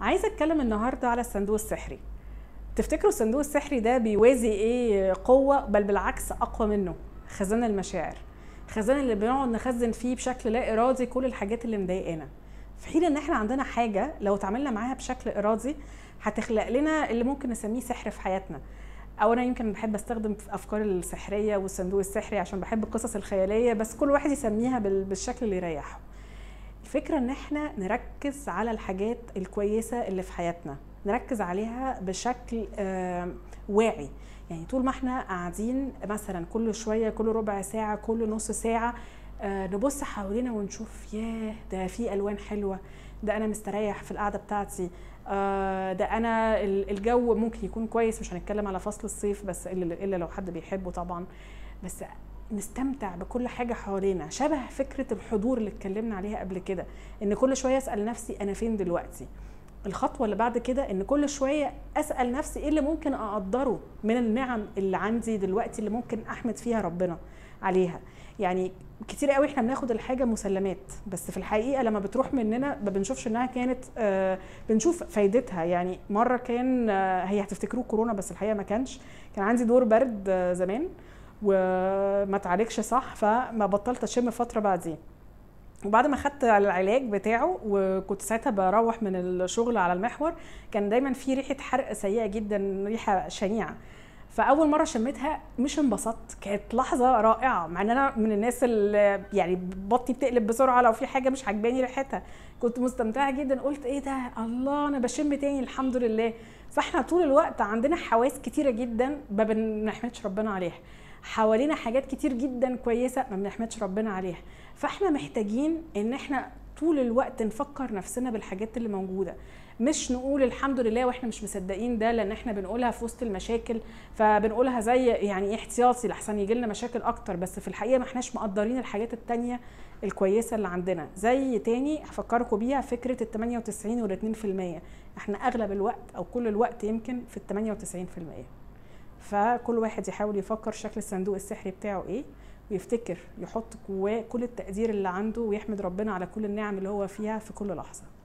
عايزه اتكلم النهارده على الصندوق السحري تفتكروا الصندوق السحري ده بيوازي ايه قوه بل بالعكس اقوى منه خزان المشاعر الخزان اللي بنقعد نخزن فيه بشكل لا ارادي كل الحاجات اللي مضايقانا في حين ان احنا عندنا حاجه لو اتعاملنا معاها بشكل ارادي هتخلق لنا اللي ممكن نسميه سحر في حياتنا او انا يمكن بحب استخدم في افكار السحريه والصندوق السحري عشان بحب القصص الخياليه بس كل واحد يسميها بال- بالشكل اللي يريحه الفكرة ان احنا نركز على الحاجات الكويسة اللي في حياتنا نركز عليها بشكل آه، واعي يعني طول ما احنا قاعدين مثلا كل شوية كل ربع ساعة كل نص ساعة آه، نبص حوالينا ونشوف ياه ده في الوان حلوة ده انا مستريح في القعدة بتاعتي آه، ده انا ال- الجو ممكن يكون كويس مش هنتكلم على فصل الصيف بس الا إلا لو حد بيحبه طبعا بس نستمتع بكل حاجه حوالينا شبه فكره الحضور اللي اتكلمنا عليها قبل كده ان كل شويه اسال نفسي انا فين دلوقتي الخطوه اللي بعد كده ان كل شويه اسال نفسي ايه اللي ممكن اقدره من النعم اللي عندي دلوقتي اللي ممكن احمد فيها ربنا عليها يعني كتير قوي احنا بناخد الحاجه مسلمات بس في الحقيقه لما بتروح مننا ما بنشوفش انها كانت آه بنشوف فايدتها يعني مره كان آه هي هتفتكروه كورونا بس الحقيقه ما كانش كان عندي دور برد آه زمان وما اتعالجش صح فما بطلت اشم فتره بعدين وبعد ما خدت العلاج بتاعه وكنت ساعتها بروح من الشغل على المحور كان دايما في ريحه حرق سيئه جدا ريحه شنيعه فاول مره شميتها مش انبسطت كانت لحظه رائعه مع ان انا من الناس اللي يعني بطني بتقلب بسرعه لو في حاجه مش عجباني ريحتها كنت مستمتعه جدا قلت ايه ده الله انا بشم تاني الحمد لله فاحنا طول الوقت عندنا حواس كتيره جدا ما بنحمدش ربنا عليها حوالينا حاجات كتير جدا كويسه ما بنحمدش ربنا عليها فاحنا محتاجين ان احنا طول الوقت نفكر نفسنا بالحاجات اللي موجوده مش نقول الحمد لله واحنا مش مصدقين ده لان احنا بنقولها في وسط المشاكل فبنقولها زي يعني احتياطي لحسن يجي لنا مشاكل اكتر بس في الحقيقه ما احناش مقدرين الحاجات التانية الكويسه اللي عندنا زي تاني هفكركم بيها فكره ال 98 وال 2% احنا اغلب الوقت او كل الوقت يمكن في ال 98% فكل واحد يحاول يفكر شكل الصندوق السحري بتاعه ايه ويفتكر يحط جواه كل التقدير اللي عنده ويحمد ربنا على كل النعم اللي هو فيها في كل لحظه